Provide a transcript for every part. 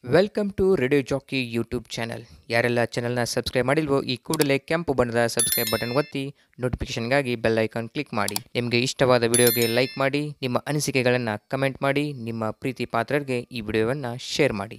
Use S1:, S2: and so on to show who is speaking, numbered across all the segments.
S1: Welcome to radio jockey YouTube channel ಯಾರೆಲ್ಲ ಚಾನಲ್ನ subscribe ಮಾಡಿಲ್ವೋ ಈ ಕೂಡಲೇ ಕೆಂಪು ಬಣ್ಣದ ಸಬ್ಸ್ಕ್ರೈಬ್ ಬಟನ್ ಒತ್ತಿ ನೋಟಿಫಿಕೇಷನ್ಗಾಗಿ ಬೆಲ್ ಐಕಾನ್ ಕ್ಲಿಕ್ ಮಾಡಿ ನಿಮಗೆ ಇಷ್ಟವಾದ ವಿಡಿಯೋಗೆ ಲೈಕ್ ಮಾಡಿ ನಿಮ್ಮ ಅನಿಸಿಕೆಗಳನ್ನು ಕಮೆಂಟ್ ಮಾಡಿ ನಿಮ್ಮ ಪ್ರೀತಿ ಪಾತ್ರರಿಗೆ ಈ ವಿಡಿಯೋವನ್ನು ಶೇರ್ ಮಾಡಿ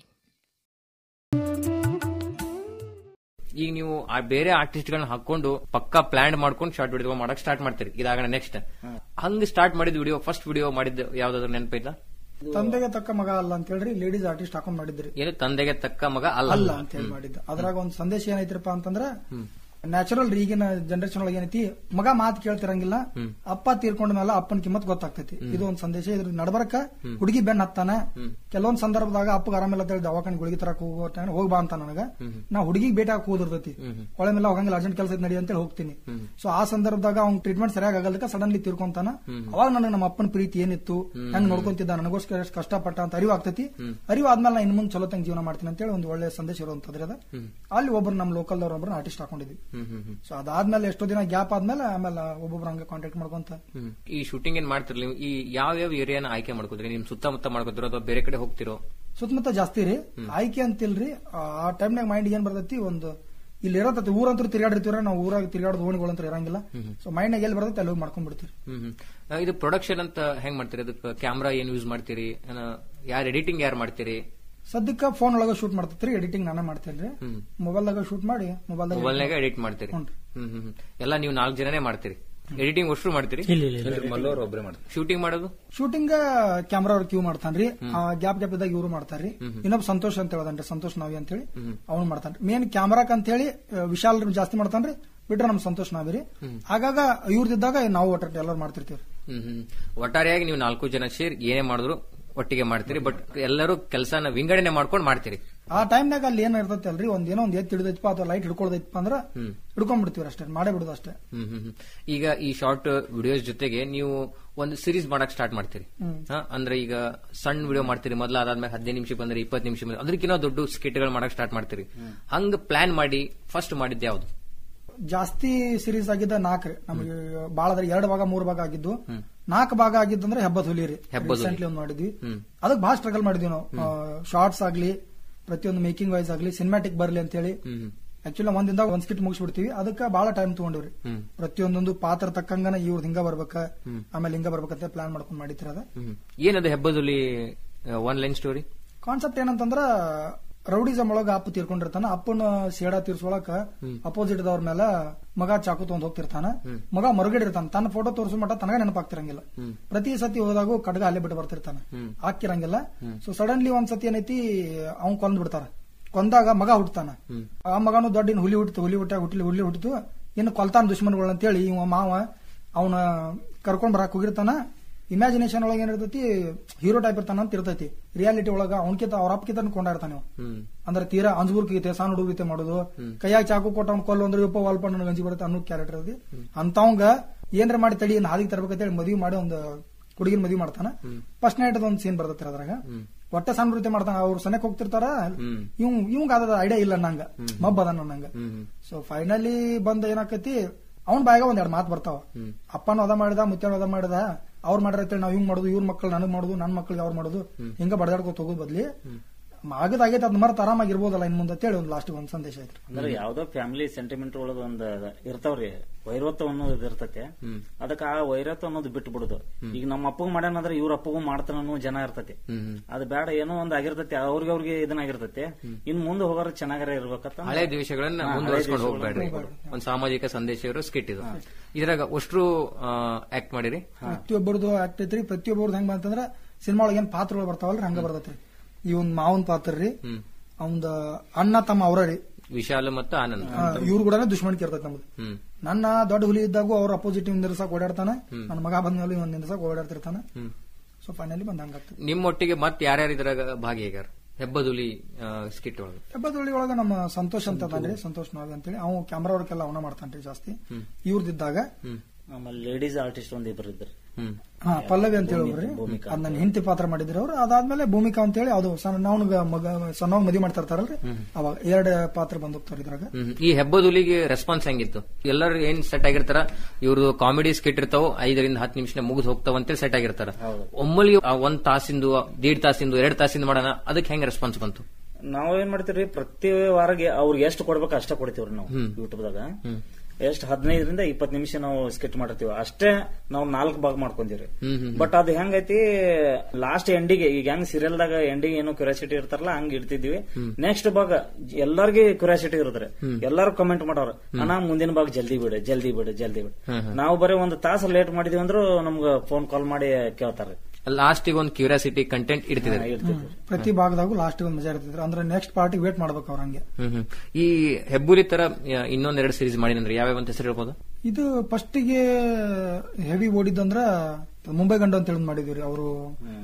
S1: ಈಗ ನೀವು ಆ ಬೇರೆ ಆರ್ಟಿಸ್ಟ್ಗಳನ್ನ ಹಾಕೊಂಡು ಪಕ್ಕಾ ಪ್ಲಾನ್ ಮಾಡ್ಕೊಂಡು ಶಾರ್ಟ್ ವಿಡಿಯೋ ಮಾಡಕ್ ಸ್ಟಾರ್ಟ್ ಮಾಡ್ತೀರಿ ಇದಾಗಣ ನೆಕ್ಸ್ಟ್ ಹಂಗ್ ಸ್ಟಾರ್ಟ್ ಮಾಡಿದ ವಿಡಿಯೋ ಫಸ್ಟ್ ವಿಡಿಯೋ ಮಾಡಿದ್ದು ಯಾವ್ದಾದ್ರು ನೆನಪಿಲ್ಲ
S2: ತಂದೆಗೆ ತಕ್ಕ ಮಗ ಅಲ್ಲ ಅಂತ ಹೇಳ್ರಿ ಲೇಡೀಸ್ ಆರ್ಟಿಸ್ಟ್ ಹಾಕೊಂಡ್ ಮಾಡಿದ್ರಿ
S1: ಏನು ತಂದೆಗೆ ತಕ್ಕ ಮಗ ಅಲ್ಲ
S2: ಅಲ್ಲ ಅಂತ ಹೇಳಿ ಮಾಡಿದ್ದ ಅದ್ರಾಗ ಒಂದ್ ಸಂದೇಶ ಏನೈತ್ರಪ್ಪ ಅಂತಂದ್ರ ನ್ಯಾಚುರಲ್ ಈಗಿನ ಜನರೇಷನ್ ಒಳಗೆ ಏನೈತಿ ಮಗ ಮಾತು ಕೇಳ್ತಿರಂಗಿಲ್ಲ ಅಪ್ಪ ತೀರ್ಕೊಂಡ ಮೇಲೆ ಅಪ್ಪನ ಕಿಮ್ಮತ್ ಗೊತ್ತಾಗ್ತೈತಿ ಇದು ಒಂದ್ ಸಂದೇಶ ಇದ್ರ ನಡ್ಬರ್ಕ ಹುಡುಗಿ ಬೆನ್ ಹತ್ತಾನ ಕೆಲವೊಂದ್ ಸಂದರ್ಭದಾಗ ಅಪ್ಪಗ ಆರಾಮಿಲ್ಲ ಅಂತ ಹೇಳಿ ದವಾಖಾನೆ ಗುಳಿಗೆ ತರಕ್ ಹೋಗೋ ಟೈಮ್ ಹೋಗ್ ಬಾ ಅಂತ ನನಗ ನಾ ಹುಡುಗಿಗೆ ಭೇಟಿ ಹಾಕಿ ಹೋದಿರ್ತೈತಿ ಒಳ ಮೇಲೆ ಹೋಗಂಗಿಲ್ಲ ಅರ್ಜೆಂಟ್ ಕೆಲಸ ನಡಿ ಅಂತ ಹೇಳಿ ಹೋಗ್ತೀನಿ ಸೊ ಆ ಸಂದರ್ಭದಾಗ ಅವ್ನ್ ಟ್ರೀಟ್ಮೆಂಟ್ ಸರಿಯಾಗಿ ಆಗಲ್ದಕ್ಕ ಸಡನ್ಲಿ ತೀರ್ಕೊಂತಾನ ಅವಾಗ ನನಗೆ ನಮ್ಮ ಅಪ್ಪನ ಪ್ರೀತಿ ಏನಿತ್ತು ಹೆಂಗ್ ನೋಡ್ಕೊಂತಿದ್ದ ನನಗೋಸ್ಕರ ಎಷ್ಟು ಕಷ್ಟಪಟ್ಟ ಅಂತ ಅರಿವು ಆಗ್ತೈತಿ ಅರಿವು ಆದ್ಮೇಲೆ ನಾ ಇನ್ ಮುಂದೆ ಚಲೋ ತಂಗ ಜೀವನ ಮಾಡ್ತೀನಿ ಅಂತ ಹೇಳಿ ಒಂದು ಒಳ್ಳೆ ಸಂದೇಶ ಇರುವಂತದ್ರಿ ಅದ ಅಲ್ಲಿ ಒಬ್ರು ನಮ್ಮ ಲೋಕಲ್ ಒಬ್ರು ಆರ್ಟಿಸ್ಟ್ ಹಾಕೊಂಡಿದ್ವಿ
S1: ಹ್ಮ್ ಹ್ಮ್ ಹ್ಮ್
S2: ಸೊ ಅದಾದ್ಮೇಲೆ ಎಷ್ಟೋ ದಿನ ಗ್ಯಾಪ್ ಆದ್ಮೇಲೆ ಆಮೇಲೆ ಒಬ್ಬೊಬ್ರು ಹಂಗೆ ಕಾಂಟ್ಯಾಕ್ಟ್ ಮಾಡ್ಕೊಂತ
S1: ಹ್ಮ್. ಈ ಶೂಟಿಂಗ್ ಏನ್ ಮಾಡ್ತಿರ್ಲಿ ಈ ಯಾವ ಯಾವ ಏರಿಯಾನ ಆಯ್ಕೆ ಮಾಡ್ಕೋದ್ರಿ ನಿಮ್ ಸುತ್ತಮುತ್ತ ಮಾಡ್ಕೋತಿರೋ ಅಥವಾ ಬೇರೆ ಕಡೆ ಹೋಗ್ತಿರೋ
S2: ಸುತ್ತಮುತ್ತ ಜಾಸ್ತಿ ರೀ ಆಯ್ಕೆ ಅಂತಿಲ್ರಿ ಆ ಟೈಮ್ನಾಗ ಮೈಂಡ್ ಏನ್ ಬರ್ತೈತಿ ಒಂದು ಇಲ್ಲಿ ಇರತೈತಿ ಊರಂತೂ ತಿರ್ಗಾಡಿರ್ತೀವ್ರ ನಾವು ಊರಾಗ ತಿರ್ಗಾಡೋದು ಓಣಿಗಳಂತ ಇರಂಗಿಲ್ಲ ಸೊ ಮೈಂಡ್ನಾಗ ಎಲ್ಲಿ ಬರ್ತೈತಿ ಅಲ್ಲಿ ಹೋಗಿ ಮಾಡ್ಕೊಂಡ್ ಬಿಡ್ತೀರಿ
S1: ಹ್ಮ್ ಹ್ಮ್. ಆ, ಇದು ಪ್ರೊಡಕ್ಷನ್ ಅಂತ ಹೆಂಗ್ ಮಾಡ್ತೀರಿ ಅದಕ್ಕೆ ಕ್ಯಾಮ್ರಾ ಏನ್ ಯೂಸ್ ಮಾಡ್ತೀರಿ ಯಾರು ಎಡಿಟಿಂಗ್ ಯಾರು ಮಾಡ್ತೀರಿ
S2: ಸದ್ಯಕ್ಕೆ ಫೋನ್ ಒಳಗ ಶೂಟ್ ಮಾಡ್ತೈತ್ರಿ ಎಡಿಟಿಂಗ್ ನಾನೇ ಮಾಡ್ತೇನ್ರಿ
S1: ಹ್ಮ್.
S2: ಮೊಬೈಲ್ದಾಗ ಶೂಟ್ ಮಾಡಿ ಮೊಬೈಲ್ದಾಗ
S1: ಮೊಬೈಲ್ನಾಗ ಎಡಿಟ್ ಮಾಡ್ತೀರಿ
S2: ಹ್ಞೂ.
S1: ಹ್ಮ್ ಹ್ಮ್ ಹ್ಮ್. ಎಲ್ಲ ನೀವು ನಾಲ್ಕು ಜನನೇ ಮಾಡ್ತೀರಿ ಎಡಿಟಿಂಗ್ ಅಷ್ಟು ಮಾಡ್ತೀರಿ
S3: ಮಲ್ಲೋರ್ ಒಬ್ರೇ ಮಾಡ್ತಾರೆ
S1: ಶೂಟಿಂಗ್ ಮಾಡೋದು
S2: ಶೂಟಿಂಗ್ ಕ್ಯಾಮ್ರಾ ಅವ್ರ ಕ್ಯೂ ಮಾಡ್ತಾನ್ರಿ ಗ್ಯಾಪ್ ಗ್ಯಾಪ್ ಇದ್ದಾಗ ಇವರು ಮಾಡ್ತಾರ್ರಿ ಇನ್ನೊಬ್ಬ ಸಂತೋಷ್ ಅಂತ ಹೇಳದನ್ರಿ ಸಂತೋಷ್ ನಾವಿ ಅಂತ ಹೇಳಿ ಅವ್ನು ಮಾಡ್ತಾನ್ರಿ ಮೇನ್ ಕ್ಯಾಮ್ರಾಕ್ ಅಂತ ಹೇಳಿ ಆ, ವಿಶಾಲ್ ಜಾಸ್ತಿ ಮಾಡ್ತಾನ್ರಿ ಬಿಟ್ರೆ ನಮ್ ಸಂತೋಷ್ ನಾವಿ ರೀ ಆಗಾಗ ಇವ್ರದಿದ್ದಾಗ ನಾವು ಒಟ್ಟ ಎಲ್ಲರೂ ಮಾಡ್ತಿರ್ತೀವಿ
S1: ಹ್ಮ್ ಹ್ಮ್ ಒಟ್ಟಾರೆಯಾಗಿ ನೀವು ನಾಲ್ಕು ಜನ ಸೇರಿ ಏನೇ ಮಾಡಿದ್ರು ಒಟ್ಟಿಗೆ ಮಾಡ್ತೀರಿ ಬಟ್ ಎಲ್ಲರೂ ಕೆಲಸನ ವಿಂಗಡಣೆ ಮಾಡ್ಕೊಂಡು ಮಾಡ್ತೀರಿ
S2: ಆ ಟೈಮ್ನಾಗ ಅಲ್ಲಿ ಏನ್ ಇರ್ತೈತಿ ಅಲ್ರಿ ಒಂದ್ ಏನೋ ಒಂದ್ ಎತ್ ಹಿಡಿದೈತಪ್ಪ ಅಥವಾ ಲೈಟ್ ಹಿಡ್ಕೊಳ್ದೈತಪ್ಪ ಅಂದ್ರ ಹಿಡ್ಕೊಂಡ್ಬಿಡ್ತೀವಿ ಅಷ್ಟೇ ಮಾಡೇ ಬಿಡುದು ಅಷ್ಟೇ
S1: ಹ್ಮ್ ಹ್ಮ್ ಹ್ಮ್. ಈಗ ಈ ಶಾರ್ಟ್ ವಿಡಿಯೋಸ್ ಜೊತೆಗೆ ನೀವು ಒಂದು ಸಿರೀಸ್ ಮಾಡಕ್ ಸ್ಟಾರ್ಟ್ ಮಾಡ್ತೀರಿ ಹಾ, ಅಂದ್ರೆ ಈಗ ಸಣ್ಣ ವಿಡಿಯೋ ಮಾಡ್ತೀರಿ ಮೊದಲು ಅದಾದ್ಮೇಲೆ ಹದಿನೈದು ನಿಮಿಷ ಬಂದ್ರೆ ಇಪ್ಪತ್ತು ನಿಮಿಷ ಬಂದ್ರೆ ಅದಕ್ಕಿಂತ ದೊಡ್ಡ ಸ್ಕಿಟ್ಗಳು ಮಾಡಕ್ ಸ್ಟಾರ್ಟ್ ಮಾಡ್ತೀರಿ ಹಂಗ ಪ್ಲಾನ್ ಮಾಡಿ ಫಸ್ಟ್ ಮಾಡಿದ್ದು ಯಾವ್ದು
S2: ಜಾಸ್ತಿ ಸೀರೀಸ್ ಆಗಿದ್ದ ನಾಲ್ಕು ನಮಗೆ ಬಾಳ ಅಂದ್ರೆ ಎರಡು ಭಾಗ ಮೂರು ಭಾಗ ಆಗಿದ್ದು ನಾಲ್ಕು ಭಾಗ ಆಗಿದ್ದಂದ್ರೆ ಹೆಬ್ಬತ್ ಹುಲಿ ರೀ
S1: ಹೆಬ್ಬದ್ ಹುಲಿ.
S2: ರೀಸೆಂಟ್ಲಿ ಒಂದ್ ಮಾಡಿದ್ವಿ ಅದಕ್ಕೆ ಬಹಳ ಸ್ಟ್ರಗಲ್ ಮಾಡಿದ್ವಿ ನಾವು ಶಾರ್ಟ್ಸ್ ಆಗ್ಲಿ ಪ್ರತಿಯೊಂದು ಮೇಕಿಂಗ್ ವೈಸ್ ಆಗ್ಲಿ ಸಿನಿಮ್ಯಾಟಿಕ್ ಬರ್ಲಿ ಅಂತ ಹೇಳಿ
S1: ಹ್ಮ್
S2: ಆಕ್ಚುಲಿ ಒಂದಿಂದ ಒಂದ್ ಸ್ಕಿಟ್ ಮುಗಿಸ್ಬಿಡ್ತೀವಿ ಅದಕ್ಕೆ ಬಹಳ ಟೈಮ್ ತಗೊಂಡಿವ್ರಿ
S1: ಹ್ಮ್.
S2: ಪ್ರತಿಯೊಂದೊಂದು ಪಾತ್ರ ತಕ್ಕಂಗನ ಇವ್ರದ್ ಹಿಂಗ ಬರ್ಬೇಕ ಆಮೇಲೆ ಹಿಂಗ ಬರ್ಬೇಕಂತ ಪ್ಲಾನ್ ಮಾಡ್ಕೊಂಡ್ ಮಾಡಿತಿರ ಅದ
S1: ಹ್ಮ್ ಏನದು ಹೆಬ್ಬದಲ್ಲಿ ಒನ್ ಲೈನ್ ಸ್ಟೋರಿ
S2: ಕಾನ್ಸೆಪ್ಟ್ ಏನಂತಂದ್ರ ರೌಡಿಸಮ್ ಒಳಗ ಅಪ್ಪ ತೀರ್ಕೊಂಡಿರ್ತಾನ ಅಪ್ಪನ ಸೇಡ ತೀರ್ಸೊಳಕ ಅಪೋಸಿಟ್ ದವ್ರ ಮೇಲೆ ಮಗ ಚಾಕು ತಗೊಂಡ್ ಹೋಗ್ತಿರ್ತಾನ ಮಗ ಮರುಗಡೆ ತನ್ನ ಫೋಟೋ ತೋರಿಸೋ ಮಟ್ಟ ತನಗ ನೆನಪಾಗ್ತಿರಂಗಿಲ್ಲ ಪ್ರತಿ ಸತಿ ಹೋದಾಗೂ ಕಡ್ಗ ಅಲ್ಲೇ ಬಿಟ್ಟು ಬರ್ತಿರ್ತಾನ ಹಾಕಿರಂಗಿಲ್ಲ ಸೊ ಸಡನ್ಲಿ ಒಂದ್ ಸತಿ ಏನೈತಿ ಅವ್ನ್ ಕೊಂದ್ ಬಿಡ್ತಾರ ಕೊಂದಾಗ ಮಗ ಹುಟ್ಟತಾನ ಆ ಮಗನು ದೊಡ್ಡ ಇನ್ ಹುಲಿ ಹುಟ್ಟಿತು ಹುಲಿ ಹುಟ್ಟ ಹುಟ್ಲಿ ಹುಲಿ ಹುಟ್ಟಿತು ಇನ್ನು ಕೊಲ್ತಾನ ದುಶ್ಮನ್ಗಳು ಅಂತೇಳಿ ಇವ ಮಾವ ಅವನ ಕರ್ಕೊಂಡ್ ಬರಾಕ್ ಹೋಗಿರ್ತಾನ ಇಮ್ಯಾಜಿನೇಷನ್ ಒಳಗೆ ಏನಿರ್ತೈತಿ ಹೀರೋ ಟೈಪ್ ಇರ್ತಾನ ಅಂತ ಇರ್ತೈತಿ ರಿಯಾಲಿಟಿ ಒಳಗ ಅವನಕಿತ ಅವ್ರ ಅಪ್ಪಕಿತ ಕೊಂಡಾಡ್ತಾನೆ ಇವ
S1: ಹ್ಮ್
S2: ಅಂದ್ರೆ ತೀರಾ ಅಂಜುಗುರ್ಕಿತೆ ಸಣ್ಣ ಹುಡುಗರಿತೆ ಮಾಡೋದು ಕೈಯಾಗ ಚಾಕು ಕೊಟ್ಟ ಅವ್ನ ಕೊಲ್ಲು ಅಂದ್ರೆ ಯಪ್ಪ ಅಲ್ಪ ನನಗೆ ಗಂಜಿ ಬರುತ್ತೆ ಅನ್ನೋ ಕ್ಯಾರೆಕ್ಟರ್ ಐತಿ ಅಂತವಂಗ ಏನ್ರ ಮಾಡಿ ತಡಿ ಇನ್ ಹಾದಿಗೆ ತರ್ಬೇಕಂತ ಹೇಳಿ ಮದ್ವಿ ಮಾಡಿ ಒಂದು ಹುಡುಗಿನ ಮದ್ವಿ ಮಾಡ್ತಾನ ಫಸ್ಟ್ ನೈಟ್ ಒಂದ್ ಸೀನ್ ಬರ್ತೈತಿ ಅದ್ರಾಗ ಒಟ್ಟ ಸಣ್ಣ ನೃತ್ಯ ಮಾಡ್ತಾನ ಅವ್ರು ಸನಕ್ ಹೋಗ್ತಿರ್ತಾರ ಇವ್ ಇವಂಗ ಅದ ಐಡಿಯಾ ಇಲ್ಲ ನಂಗ ಮಬ್ಬ ಅದ ನಂಗ
S1: ಹ್ಮ್
S2: ಸೊ ಫೈನಲಿ ಬಂದ ಏನಾಕತಿ ಅವ್ನ್ ಬಾಯಾಗ ಒಂದ್ ಎರಡು ಮಾತು ಬರ್ತಾವ ಅಪ್ಪನೂ ಅದ ಮಾಡಿದ ಮುತ್ಯಾನು ಅದ ಮಾಡಿದ ಅವ್ರು ಮಾಡಿರತ್ತೆ ನಾವ್ ಹಿಂಗ್ ಮಾಡುದು ಇವ್ರ ಮಕ್ಳು ನನಗ್ ಮಾಡುದು ನನ್ ಮಕ್ಳಿಗೆ ಅವ್ರು ಮಾಡುದು ಹಿಂಗ ಬಡದಾಡ್ಕೋತ ಹೋಗೋದ್ ಬದ್ಲಿ ಆಗದಾಗೈತೆ ಅದ್ ಮರ್ತ ಆರಾಮಾಗಿರ್ಬೋದಲ್ಲ ಇನ್ ಮುಂದೆ ಅಂತೇಳಿ ಒಂದ್ ಲಾಸ್ಟ್ ಒಂದ್ ಸಂದೇಶ ಐತ್ರಿ
S3: ಅಂದ್ರೆ ಯಾವ್ದೋ ಫ್ಯಾಮಿಲಿ ಸೆಂಟಿಮೆಂಟ್ ಒಳಗ ಒಂದ್ ಇರ್ತಾವ್ರಿ ವೈರತ್ವ ಅನ್ನೋದು ಇರ್ತೈತೆ ಅದಕ್ಕ ಆ ವೈರತ್ವ ಅನ್ನೋದು ಬಿಟ್ಟು ಬಿಡುದು ಈಗ ನಮ್ಮ ಅಪ್ಪಗ್ ಮಾಡ್ಯಾನಂದ್ರೆ ಇವ್ರ ಅಪ್ಪಗೂ ಮಾಡ್ತಾನ ಅನ್ನೋ ಜನ ಇರ್ತೈತಿ
S1: ಹ್ಮ್
S3: ಅದು ಬೇಡ ಏನೋ ಒಂದ್ ಆಗಿರ್ತೈತಿ ಅವ್ರಿಗೆ ಅವ್ರಿಗೆ ಇದನ್ನಾಗಿರ್ತೈತಿ ಇನ್ ಮುಂದೆ ಹೋಗೋರು ಚೆನ್ನಾಗಾರ ಇರ್ಬೇಕಂತ
S1: ಹಳೆ ದ್ವೇಷಗಳನ್ನ ಮುಂದುವರಿಸ್ಕೊಂಡು ಹೋಗ್ಬೇಡ್ರಿ ಒಂದ್ ಸಾಮಾಜಿಕ ಸಂದೇಶ ಇರೋ ಸ್ಕಿಟ್ ಇದು ಇದ್ರಾಗ ಅಷ್ಟ್ರು ಆಕ್ಟ್ ಮಾಡಿರಿ
S2: ಪ್ರತಿಯೊಬ್ಬರದು ಆಕ್ಟ್ ಐತ್ರಿ ಪ್ರತಿಯೊಬ್ಬರದು ಹೆಂಗ್ ಬಂತಂದ್ರ ಸಿನಿಮಾ ಒಳಗೆ ಏನ್ ಪಾತ್ರಗಳು ಬರ್ತಾವಲ್ರಿ ಹಂಗ ಬರ್ತೈತ್ರಿ ಈ ಒಂದ್ ಮಾವನ್ ಪಾತ್ರ ರೀ ಅವಂದ ಅಣ್ಣ ತಮ್ಮ ಅವ್ರ ರೀ
S1: ವಿಶಾಲ್ ಮತ್ತು ಆನಂದ್
S2: ಇವ್ರು ಕೂಡ ದುಶ್ಮಣಿಕೆ ಇರ್ತೈತಿ ನಮ್ದು
S1: ಹ್ಮ್
S2: ನನ್ನ ದೊಡ್ಡ ಹುಲಿ ಇದ್ದಾಗೂ ಅವ್ರ ಅಪೋಸಿಟ್ ನಿಂದಿರ್ಸಕ್ ಓಡಾಡ್ತಾನ ನನ್ನ ಮಗ ಬಂದ್ಮೇಲೆ ಒಂದ್ ನಿಂದಿರ್ಸಕ್ ಓಡಾಡ್ತಿರ್ತಾನ
S1: ಹ್ಮ್
S2: ಸೊ ಫೈನಲಿ ಬಂದ ಹಂಗಾಗ್ತದೆ
S1: ನಿಮ್ಮೊಟ್ಟಿಗೆ ಮತ್ತೆ ಯಾರ್ಯಾರು ಇದ್ರಾಗ ಭಾಗಿಯಾಗ್ಯಾರ ಹೆಬ್ಬದುಲಿ ಸ್ಕಿಟ್ ಒಳಗೆ
S2: ಹೆಬ್ಬದಳ್ಳಿ ಒಳಗ ನಮ್ಮ ಸಂತೋಷ್ ಅಂತ ಅದಾನ್ರಿ ಸಂತೋಷ್ ನಾವಿ ಅಂತೇಳಿ ಅವ್ ಕ್ಯಾಮ್ರಾ ವರ್ಕೆಲ್ಲ ಅವನ ಮಾಡ್ತಾನ್ರಿ ಜಾಸ್ತಿ ಇವ್ರದಿದ್ದಾಗ
S1: ಹ್ಮ್
S3: ಆಮೇಲೆ ಲೇಡೀಸ್ ಆರ್ಟಿಸ್ಟ್ ಒಂದ್ ಇಬ್ರು ಇದ್ರು
S1: ಹ್ಮ್
S2: ಹಾ ಪಲ್ಲವಿ ಅಂತ ಹೇಳಿ ಅದ್ ನನ್ನ ಹೆಂಡತಿ ಪಾತ್ರ ಮಾಡಿದ್ರು ಅವ್ರು ಅದಾದ್ಮೇಲೆ ಭೂಮಿಕಾ ಅಂತ ಹೇಳಿ ಅದು ಸಣ್ಣ ಮಗ ಸಣ್ಣ ಮದಿ ಮಾಡ್ತಾ ಇರ್ತಾರಲ್ರಿ ಅವಾಗ ಎರಡ್ ಪಾತ್ರ ಬಂದ್ ಹೋಗ್ತಾರ ಇದ್ರಾಗ
S1: ಹ್ಮ್. ಈ ಹೆಬ್ಬದುಲಿಗೆ ರೆಸ್ಪಾನ್ಸ್ ಹೆಂಗಿತ್ತು ಎಲ್ಲರೂ ಏನ್ ಸೆಟ್ ಆಗಿರ್ತಾರ ಇವ್ರದ್ದು ಕಾಮಿಡಿ ಸ್ಕಿಟ್ ಇರ್ತಾವ ಐದರಿಂದ ಹತ್ತು ನಿಮಿಷ ಮುಗಿದು ಹೋಗ್ತಾವ ಅಂತೇಳಿ ಸೆಟ್ ಆಗಿರ್ತಾರ ಒಮ್ಮಲಿ ಆ ಒಂದ್ ತಾಸಿಂದು ದೀಡ್ ತಾಸಿಂದು ಎರಡ್ ತಾಸಿಂದು ಮಾಡೋಣ ಅದಕ್ಕೆ ಹೆಂಗ್ ರೆಸ್ಪಾನ್ಸ್ ಬಂತು
S3: ನಾವ್ ಏನ್ ಮಾಡ್ತೀವ್ರಿ ಪ್ರತಿ ವಾರಗೆ ಅವ್ರಿಗೆ ಎಷ್ಟು ಕೊಡ್ಬೇಕು ಅಷ್ಟ ಕೊಡ್ತೀವ್ರಿ ನಾವು ಯೂಟ್ಯೂಬ್ದಾಗ ಎಷ್ಟು ಹದಿನೈದರಿಂದ ಇಪ್ಪತ್ತು ನಿಮಿಷ ನಾವು ಸ್ಕಿಟ್ ಮಾಡಿರ್ತೀವಿ ಅಷ್ಟೇ ನಾವು ನಾಲ್ಕು ಭಾಗ ಮಾಡ್ಕೊಂತೀವ್ರಿ ಬಟ್ ಅದು ಹೆಂಗೈತಿ ಲಾಸ್ಟ್ ಎಂಡಿಗೆ ಈಗ ಹೆಂಗ್ ಸೀರಿಯಲ್ದಾಗ ಎಂಡಿಗೆ ಏನೋ ಕ್ಯೂರಿಯಾಸಿಟಿ ಇರ್ತಾರಲ್ಲ ಹಂಗ್ ಇಡ್ತಿದ್ವಿ ನೆಕ್ಸ್ಟ್ ಭಾಗ ಎಲ್ಲಾರ್ಗಿ ಕ್ಯೂರಿಯಾಸಿಟಿ ಇರುತ್ತೆ ಎಲ್ಲಾರು ಕಮೆಂಟ್ ಮಾಡೋರು ಅಣ್ಣ ಮುಂದಿನ ಭಾಗ ಜಲ್ದಿ ಬಿಡು ಜಲ್ದಿ ಬಿಡು ಜಲ್ದಿ ಬಿಡು ನಾವು ಬರೀ ಒಂದು ತಾಸು ಲೇಟ್ ಮಾಡಿದ್ವಿ ಅಂದ್ರೂ ನಮ್ಗ ಫೋನ್ ಕಾಲ್ ಮಾಡಿ ಕೇಳ್ತಾರೆ
S1: ಲಾಸ್ಟಿಗೆ ಒಂದು ಕ್ಯೂರಿಯಾಸಿಟಿ ಕಂಟೆಂಟ್ ಇಡ್ತಿದ್ದಾರೆ
S3: ಇಡ್ತಿದ್ವಿ
S2: ಪ್ರತಿ ಭಾಗದಾಗೂ ಲಾಸ್ಟ್ ಒಂದು ಮಜಾ ಇರ್ತಿದ್ರು ಅಂದ್ರೆ ನೆಕ್ಸ್ಟ್ ಪಾರ್ಟಿಗೆ ವೇಟ್ ಮಾಡ್ಬೇಕು ಅವ್ರ ಹಂಗೆ
S1: ಹ್ಮ್ ಹ್ಮ್. ಈ ಹೆಬ್ಬುಲಿ ತರ ಆ, ಇನ್ನೊಂದೆರಡು ಸೀರೀಸ್ ಮಾಡಿದ್ರೆ ಯಾವ್ಯಾವ ಅಂತ ಹೆಸರು ಹೇಳ್ಬೋದು
S2: ಇದು ಫಸ್ಟಿಗೆ ಹೆವಿ ಓಡಿದ್ದಂದ್ರ ಮುಂಬೈ ಗಂಡು ಅಂತ ಹೇಳಿ ಮಾಡಿದ್ವಿ ರೀ ಅವರು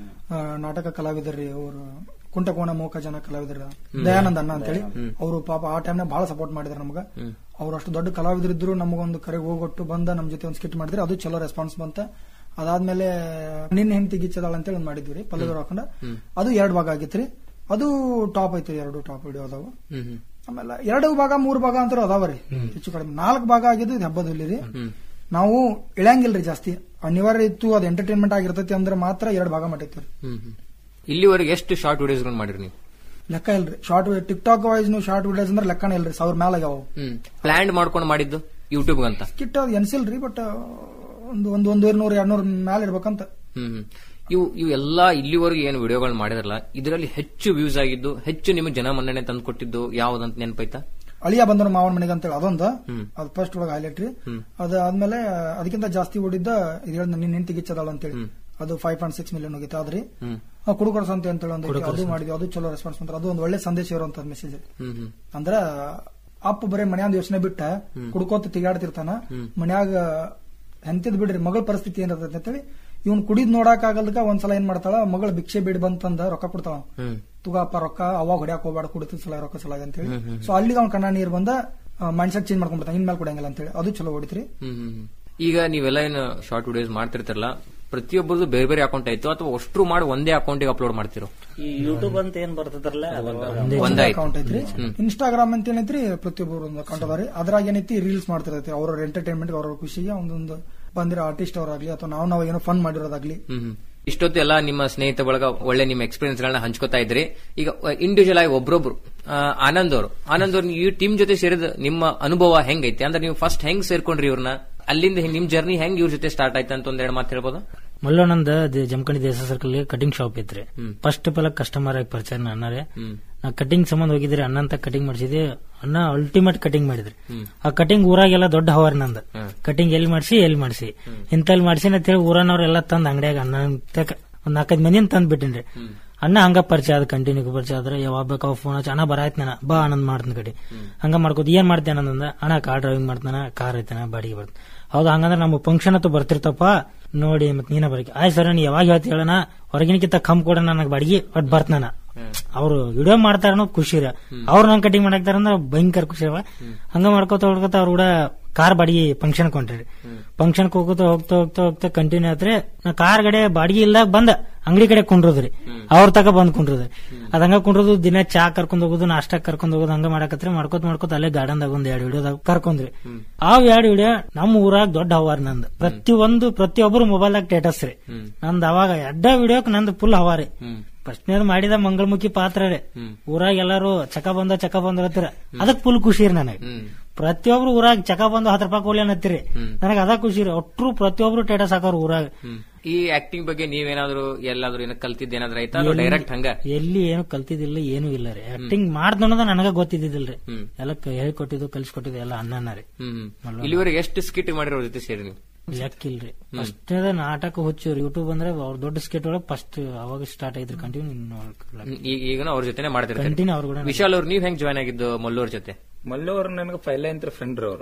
S2: ನಾಟಕ ಕಲಾವಿದರ್ರಿ ಅವರು ಕುಂಟಕೋಣ ಮೂಕ ಜನ ಕಲಾವಿದರ ದಯಾನಂದ ಅಣ್ಣ ಅಂತೇಳಿ ಅವರು ಪಾಪ ಆ ಟೈಮ್ನಾಗ ಬಹಳ ಸಪೋರ್ಟ್ ಮಾಡಿದ್ರು ನಮ್ಗ ಅವ್ರು ಅಷ್ಟು ದೊಡ್ಡ ಕಲಾವಿದರಿದ್ರು ನಮಗೊಂದು ಕರೆ ಹೋಗೊಟ್ಟು ಬಂದ ನಮ್ ಜೊತೆ ಒಂದು ಸ್ಕಿಟ್ ಮಾಡಿದ್ರೆ ಅದು ಚಲೋ ರೆಸ್ಪಾನ್ಸ್ ಬಂತ ಅದಾದ್ಮೇಲೆ ನಿನ್ನ ಹೆಂಡತಿ ಗಿಚ್ಚದಾಳ ಅಂತೇಳಿ ಒಂದ್ ಮಾಡಿದ್ವಿ ರೀ ಪಲ್ಲವಿ ಹಾಕೊಂಡ ಅದು ಎರಡ್ ಭಾಗ ಆಗಿತ್ರಿ ಅದು ಟಾಪ್ ಐತ್ರಿ ಎರಡು ಟಾಪ್ ವಿಡಿಯೋ ಅದಾವ
S1: ಹ್ಮ್ ಹ್ಮ್.
S2: ಆಮೇಲೆ ಎರಡು ಭಾಗ ಮೂರು ಭಾಗ ಅಂತ ಅದಾವ ರೀ ಹೆಚ್ಚು ಕಡಿಮೆ ನಾಲ್ಕು ಭಾಗ ಆಗಿದ್ದು ಇದು ಹಬ್ಬದಲ್ಲಿ ರೀ ನಾವು ಇಳಂಗಿಲ್ರಿ ಜಾಸ್ತಿ ಅನಿವಾರ್ಯ ಇತ್ತು ಅದು ಎಂಟರ್ಟೈನ್ಮೆಂಟ್ ಆಗಿರ್ತೈತಿ ಅಂದ್ರೆ ಮಾತ್ರ ಎರಡು ಭಾಗ ಮಾಡಿರ್ತೀವಿ
S1: ಹ್ಮ್ ಹ್ಮ್. ಇಲ್ಲಿವರೆಗೆ ಎಷ್ಟು ಶಾರ್ಟ್ ವಿಡಿಯೋಸ್ ಮಾಡಿರಿ ನೀವು
S2: ಲೆಕ್ಕ ಇಲ್ರಿ ಶಾರ್ಟ್ ಟಿಕ್ ಟಾಕ್ ವೈಸ್ ನೀವು ಶಾರ್ಟ್ ವಿಡಿಯೋಸ್ ಅಂದ್ರೆ ಲೆಕ್ಕನೇ ಇಲ್ರಿ ಸಾವಿರ ಮ್ಯಾಲ ಆಗ್ಯಾವ
S1: ಹ್ಮ್ ಪ್ಲಾನ್ ಮಾಡ್ಕೊಂಡು ಮಾಡಿದ್ದು ಯೂಟ್ಯೂಬ್ ಅಂತ
S2: ಕಿಟ್ ಅದು ಎನ್ಸಿಲ್ರಿ ಬಟ್ ಒಂದು ಒಂದು ಒಂದೂವರೆ ನೂರ ಎರಡ್ ನೂರ ಮ್ಯಾಲ ಇರ್ಬೇಕಂತ
S1: ಹ್ಮ್ ಹ್ಮ್. ಇವು ಇವು ಎಲ್ಲಾ ಇಲ್ಲಿವರೆಗೆ ಏನು ವಿಡಿಯೋಗಳು ಮಾಡಿದ್ರಲ್ಲ ಇದರಲ್ಲಿ ಹೆಚ್ಚು ವ್ಯೂಸ್ ಆಗಿದ್ದು ಹೆಚ್ಚು ನಿಮಗೆ ಜನ ಮನ್ನಣೆ ತಂದು ಕೊಟ್ಟಿದ್ದು ಯಾವ್ದಂತ ನೆನಪೈತಾ
S2: ಅಳಿಯ ಬಂದ್ರು ಮಾವನ ಮನೆಗೆ ಅಂತೇಳಿ ಅದೊಂದು ಅದು ಫಸ್ಟ್ ಒಳಗೆ ಹೈಲೈಟ್ ರೀ ಅದಾದ್ಮೇಲೆ ಅದಕ್ಕಿಂತ ಜಾಸ್ತಿ ಓಡಿದ್ದ ಇದು ಹೇಳ್ದ ನಿನ್ನ ಹೆಂಡತಿ ಗಿಚ್ಚದಾಳ ಅಂತೇಳಿ ಅದು ಫೈವ್ ಪಾಯಿಂಟ್ ಸಿಕ್ಸ್ ಮಿಲಿಯನ್ ಹೋಗಿತ್ತು ಆದ್ರಿ ಆ ಕುಡುಕರ ಸಂತೆ ಅಂತೇಳಿ ಒಂದು ಐತಿ, ಅದು ಮಾಡಿದ್ವಿ ಅದು ಚಲೋ ರೆಸ್ಪಾನ್ಸ್ ಬಂದ್ರೆ ಅದು ಒಂದು ಒಳ್ಳೆ ಸಂದೇಶ ಇರುವಂತ ಮೆಸೇಜ್
S1: ಹ್ಮ್ ಹ್ಮ್
S2: ಅಂದ್ರ ಅಪ್ಪ ಬರೇ ಮನ್ಯಾಂದ ಯೋಚನೆ ಬಿಟ್ಟ ಕುಡ್ಕೋತ ತಿಗಾಡ್ತಿರ್ತಾನ ಮನ್ಯಾಗ ಎಂತಿದ್ ಬಿಡ್ರಿ ಮಗಳ ಪರಿಸ್ಥಿತಿ ಏನಿರ್ತೈತೆ ಅಂತೇಳಿ ಇವ್ನ್ ಕುಡಿದ್ ನೋಡಕ್ ಆಗಲ್ದಕ್ಕ ಒಂದ್ಸಲ ಏನ್ ಮಾಡ್ತಾಳ ಮಗಳ ಭಿಕ್ಷೆ ಬಿಡ್ ಬಂತಂದ ರೊಕ್ಕ ಕೊಡ್ತಾಳ
S1: ಹ್ಮ್
S2: ತುಗಪ್ಪ ರೊಕ್ಕ ಅವಾಗ ಹೊಡ್ಯಾಕ್ ಹೋಗ್ಬೇಡ ಕುಡಿತ ಸಲ ರೊಕ್ಕ ಸಲ ಅಂತೇಳಿ ಸೊ ಅಲ್ಲಿಗೆ ಅವ್ನ ಕಣ್ಣ ನೀರ್ ಬಂದ ಮೈಂಡ್ ಸೆಟ್ ಚೇಂಜ್ ಮಾಡ್ಕೊಂಡ್ಬಿಡ್ತಾನ ಇನ್ಮೇಲೆ ಕುಡಿಯಂಗಿಲ್ಲ ಅಂತೇಳಿ ಅದು ಚಲೋ ಹೊಡಿತ್ರಿ
S1: ಹ್ಮ್ ಹ್ಮ್ ಹ್ಮ್. ಈಗ ನೀವೆಲ್ಲ ಏನು ಶಾರ್ಟ್ ವಿಡಿಯೋಸ್ ಮಾಡ್ತಿರ್ತಾರಲ್ಲ ಪ್ರತಿಯೊಬ್ಬರದು ಬೇರೆ ಬೇರೆ ಅಕೌಂಟ್ ಆಯ್ತು ಅಥವಾ ಅಷ್ಟ್ರು ಮಾಡಿ ಒಂದೇ ಅಕೌಂಟಿಗೆ ಅಪ್ಲೋಡ್ ಮಾಡ್ತಿರೋ
S3: ಈ ಯೂಟ್ಯೂಬ್ ಅಂತ ಏನ್ ಬರ್ತದ್ರಲ್ಲ
S1: ಒಂದೇ ಆಯ್ತು
S2: ಅಕೌಂಟ್ ಐತ್ರಿ ಇನ್ಸ್ಟಾಗ್ರಾಮ್ ಅಂತ ಏನೈತ್ರಿ ಪ್ರತಿಯೊಬ್ಬರು ಒಂದು ಅಕೌಂಟ್ ಅದಾರಿ ಅದ್ರಾಗ ಏನೈತಿ ರೀಲ್ಸ್ ಮಾಡ್ತಿರೈತಿ ಅವ್ರ ಎಂಟರ್ಟೈನ್ಮೆಂಟ್ ಅವ್ರ ಖುಷಿಗೆ ಒಂದೊಂದು ಬಂದಿರೋ ಆರ್ಟಿಸ್ಟ್ ಅವರಾಗ್ಲಿ ಅಥವಾ ನಾವು ನಾವು ಏನೋ ಫನ್ ಮಾಡಿರೋದಾಗ್ಲಿ
S1: ಹ್ಮ್ ಹ್ಮ್. ಇಷ್ಟೊತ್ತು ಎಲ್ಲ ನಿಮ್ಮ ಸ್ನೇಹಿತ ಬಳಗ ಒಳ್ಳೆ ನಿಮ್ಮ ಎಕ್ಸ್ಪೀರಿಯನ್ಸ್ ಗಳನ್ನ ಹಂಚ್ಕೋತಾ ಇದ್ರಿ ಈಗ ಇಂಡಿವಿಜುವಲ್ ಆಗಿ ಒಬ್ರೊಬ್ರು ಆ, ಆನಂದ್ ಅವರು ಆನಂದ್ ಅವ್ರು ಈ ಟೀಮ್ ಜೊತೆ ಸೇರಿದ ನಿಮ್ಮ ಅನುಭವ ಹೆಂಗೈತಿ ಅಂದ್ರೆ ನೀವು ಫಸ್ಟ್ ಹೆಂಗ್ ಸೇರ್ಕೊಂಡ್ರಿ ಇವ್ರನ್ನ ಅಲ್ಲಿಂದ ನಿಮ್ ಜರ್ನಿ ಹೆಂಗ್ ಇವ್ರ ಜೊತೆ ಸ್ಟಾರ್ಟ್ ಆಯ್ತು ಅಂತ ಒಂದೆರಡು ಮಾತು ಹೇಳ್ಬೋದು
S4: ಮಲ್ಲೋನಂದ ಜಮಖಂಡಿ ದೇಸ ಸರ್ಕಲ್ ಕಟಿಂಗ್ ಶಾಪ್ ಐತ್ರಿ ಫಸ್ಟ್ ಪೆಲ್ಲ ಕಸ್ಟಮರ್ ಆಗಿ ಪರಿಚಯ ಅಣ್ಣರೇ ನಾ ಕಟಿಂಗ್ ಸಂಬಂಧ ಹೋಗಿದ್ರಿ ಅಣ್ಣ ಅಂತ ಕಟಿಂಗ್ ಮಾಡಿಸಿದ್ವಿ ಅಣ್ಣ ಅಲ್ಟಿಮೇಟ್ ಕಟಿಂಗ್ ಮಾಡಿದ್ರಿ ಆ ಕಟಿಂಗ್ ಊರಾಗೆಲ್ಲ ದೊಡ್ಡ ಹವಾರಿ ನಂದ ಕಟಿಂಗ್ ಎಲ್ಲಿ ಮಾಡಿಸಿ ಎಲ್ಲಿ ಮಾಡಿಸಿ ಇಂತಲ್ಲಿ ಮಾಡಿಸಿ ಅಂತ ಹೇಳಿ ಊರನವ್ರೆಲ್ಲ ತಂದ್ ಅಂಗಡಿಯಾಗ ಅಣ್ಣ ತಕ ಒಂದ್ ನಾಲ್ಕೈದು ಮಂದಿನ ತಂದ್ ಬಿಟ್ಟಿನ್ರಿ ಅಣ್ಣ ಹಂಗ ಪರಿಚಯ ಅದ ಕಂಟಿನ್ಯೂ ಪರಿಚಯ ಆದ್ರೆ ಯಾವಾಗ ಬೇಕಾವ ಫೋನ್ ಹಚ್ಚಿ ಅಣ್ಣ ಬರಾಯ್ತು ನಾನು ಬಾ ಆನಂದ್ ಮಾಡ್ತೀನಿ ಕಡೆ ಹಂಗ ಮಾಡ್ಕೋತ ಏನ್ ಮಾಡ್ತೇನೆ ಅನ್ನಂದ ಅಣ್ಣ ಕಾರ್ ಡ್ರೈವಿಂಗ್ ಮಾಡ್ತಾನ ಕಾರ್ ಐತಾನ ಬಾಡಿಗೆ ಬರ್ತಾನ ಹೌದಾ ಹಂಗಂದ್ರೆ ನಮ್ಮ ಫಂಕ್ಷನ್ ಹತ್ತು ಬರ್ತಿರ್ತಪ್ಪ ನೋಡಿ ಮತ್ ನೀನ ಬರಕ್ಕೆ ಆಯ್ ಸರ್ ನೀ ಯಾವಾಗ ಹೇಳ್ತಿ ಹೇಳಣ ಹೊರಗಿನಕ್ಕಿಂತ ಕಮ್ ಕೊಡ ನನಗೆ ಬಾಡಿಗೆ ಒಟ್ ಬರ್ತಾನ ಅವ್ರು ವಿಡಿಯೋ ಮಾಡ್ತಾರ ಅನ್ನೋದು ಖುಷಿ ರೀ ಅವ್ರು ನಂಗೆ ಕಟಿಂಗ್ ಮಾಡಾಕ್ತಾರ ಅಂದ್ರೆ ಭಯಂಕರ ಖುಷಿ ಅವ ಹಂಗ ಮಾಡ್ಕೋತ ಹೊಡ್ಕೋತ ಅವ್ರ ಕೂಡ ಕಾರ್ ಬಾಡಿಗೆ ಫಂಕ್ಷನ್ ಕೊಂಡ್ರಿ ಫಂಕ್ಷನ್ ಹೋಗ್ಕೋತ ಹೋಗ್ತಾ ಹೋಗ್ತಾ ಹೋಗ್ತಾ ಕಂಟಿನ್ಯೂ ಆದ್ರೆ ನಾ ಕಾರ್ ಗಡೆ ಬಾಡಿಗೆ ಇಲ್ದಾಗ ಬಂದ ಅಂಗಡಿ ಕಡೆ ಕುಂಡ್ರದ್ರಿ ಅವ್ರ ತಕ ಬಂದ್ ಕುಂಡ್ರದ್ರಿ ಅದ್ ಹಂಗ ಕುಂಡ್ರದು ದಿನ ಚಾ ಕರ್ಕೊಂಡ್ ಹೋಗೋದು ನಾಷ್ಟಾ ಕರ್ಕೊಂಡ್ ಹೋಗೋದು ಹಂಗ ಮಾಡಕತ್ರಿ ಮಾಡ್ಕೋತ ಮಾಡ್ಕೋತ ಅಲ್ಲೇ ಗಾರ್ಡನ್ದಾಗ ಒಂದ್ ಎರಡು ವಿಡಿಯೋದಾಗ ಕರ್ಕೊಂಡ್ರಿ ಅವ್ ಎರಡು ವಿಡಿಯೋ ನಮ್ಮ ಊರಾಗ ದೊಡ್ಡ ಹವಾರಿ ನಂದು ಪ್ರತಿ ಒಂದು ಪ್ರತಿಯೊಬ್ಬರು ಮೊಬೈಲ್ದಾಗ ಸ್ಟೇಟಸ್ ರೀ ನಂದ್ ಅವಾಗ ಎಡ್ಡ ವಿಡಿಯೋಕ್ ನಂದು ಫುಲ್ ಹವಾರಿ ಫಸ್ಟ್ನೇದ್ ಮಾಡಿದ ಮಂಗಳಮುಖಿ ಪಾತ್ರ ರೀ ಊರಾಗ ಎಲ್ಲಾರು ಚಕ ಬಂದ ಚಕ ಬಂದ ಹತ್ತಿರ ಅದಕ್ ಫುಲ್ ಖುಷಿ ರೀ ನನಗೆ ಪ್ರತಿಯೊಬ್ರು ಊರಾಗ ಚಕ ಬಂದು ಹತ್ತು ರೂಪಾಯಿ ಕೊಡ್ಲಿ ಅನ್ನತ್ತೀರಿ ನನಗೆ ಅದ ಖುಷಿ ರೀ ಒಟ್ರು ಪ್ರತಿಯೊಬ್ರು ಸ್ಟೇಟಸ್ ಹಾಕೋರು ಊರಾಗ
S1: ಈ ಆಕ್ಟಿಂಗ್ ಬಗ್ಗೆ ನೀವೇನಾದ್ರು ಎಲ್ಲಾದ್ರೂ ಏನೋ ಕಲ್ತಿದ್ದು ಏನಾದ್ರು ಆಯ್ತಾ ಡೈರೆಕ್ಟ್ ಹಂಗ
S4: ಎಲ್ಲಿ ಏನು ಕಲ್ತಿದ್ದಿಲ್ಲ ಏನು ಇಲ್ಲ ರೀ ಆಕ್ಟಿಂಗ್ ಮಾಡ್ದ ಅನ್ನೋದ ನನಗ ಗೊತ್ತಿದ್ದಿಲ್ರಿ ಎಲ್ಲ ಕ- ಹೇಳ್ಕೊಟ್ಟಿದ್ದು ಕಲ್ಸ್ಕೊಟ್ಟಿದ್ದು ಎಲ್ಲ ಅಣ್ಣನ ರೀ
S1: ಹ್ಮ್ ಹ್ಮ್. ಇಲ್ಲಿವರೆಗೆ ಎಷ್ಟು ಸ್ಕಿಟ್ ಮಾಡಿರೋ ಜೊತೆ ಸೇರಿ ನೀವು
S4: ಲೆಕ್ಕಿಲ್ರಿ ಫಸ್ಟ್ ನಾಟಕ ಹುಚ್ಚು ಯೂಟ್ಯೂಬ್ ಅಂದ್ರೆ ಅವ್ರ ದೊಡ್ಡ ಸ್ಕೇಟ್ ಒಳಗೆ ಫಸ್ಟ್ ಅವಾಗ ಸ್ಟಾರ್ಟ್ ಆಗಿದ್ರಿ ಕಂಟಿನ್ಯೂ
S1: ಹ್ಮ್, ಈಗ ಈಗನೂ ಅವ್ರ ಜೊತೆನೆ ಮಾಡ್ತಿರ್ತಾರೆ
S4: ಕಂಟಿನ್ಯೂ ಅವ್ರ ಕೂಡ
S1: ವಿಶಾಲ್ ಅವ್ರು ನೀವ್ ಹೆಂಗ್ ಜಾಯ್ನ್ ಆಗಿದ್ದು ಮಲ್ಲೂರ್ ಜೊತೆ
S5: ಮಲ್ಲು ಅವ್ರ ನನಗೆ ಪೈಲೆ ಅಂತ ಫ್ರೆಂಡ್ ಅವ್ರು